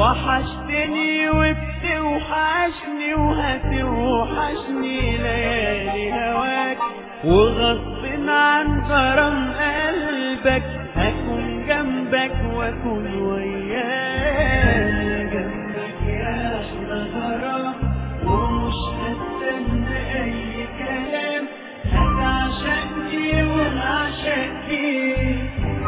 وحشتني وبتوحشني وهتوحشني ليالي هواك وغصب عن غرام قلبك هكون جنبك واكون وياك جنبك يا احلى غرام ومش هستنى اي كلام هتعشقني وهعشق فيك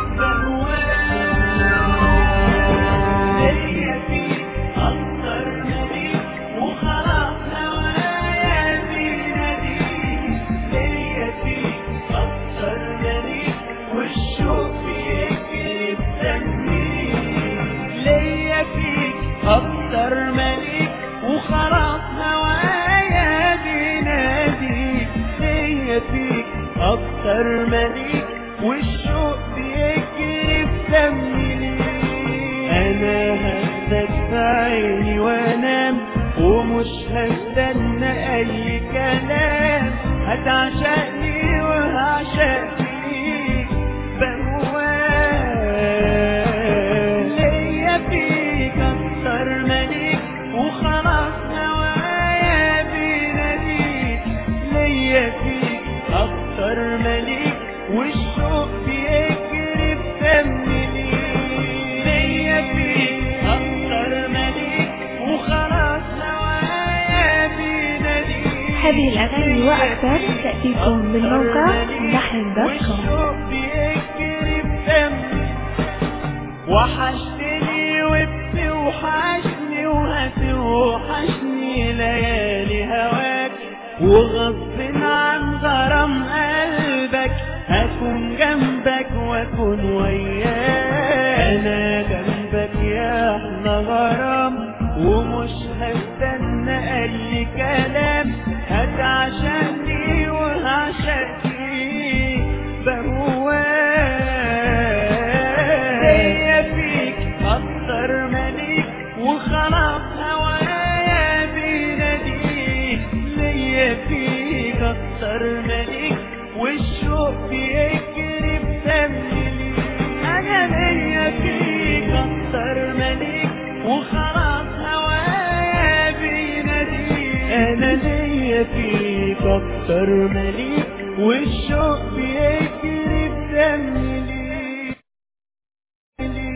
ليا فيك اكتر منيك وخلاص هوايا بيناديك ليا فيك اكتر منيك والشوق بيجري بدمي ليا فيك اكتر منيك وخلاص هوايا بيناديك ليا فيك اكتر منيك والشوق بيجري بدمي انا هدك في عيني وانام ومش هستنى اي كلام هتعشقني وهعشق فيك بهواك ليا فيك اكتر مليك وخلاص هوايا بيناديك ليا فيك اكتر مليك والشوق بيجري بدمي ليا فيك اكتر مليك وخلاص هوايا بيناديك هذه الأغاني وأكثر تأتيكم من موقع نحن دوت كوم والشوق بيجري بدمي وحشتني وبتوحشني وهتوحشني ليالي هواك وغصب عن غرام قلبك هكون جنبك واكون وياك انا جنبك يا احلى غرام ومش هستنى اي كلام هتعشقني وهعشق فيك بهواك ليا فيك اكتر مليك وخلاص هوايا بيناديك ليا فيك اكتر مليك والشوق بيجري بدمي انا ليا فيك اكتر مليك وخلاص هوايا بيناديك انا ليا فيك اكتر مليك والشوق بيجري بدمي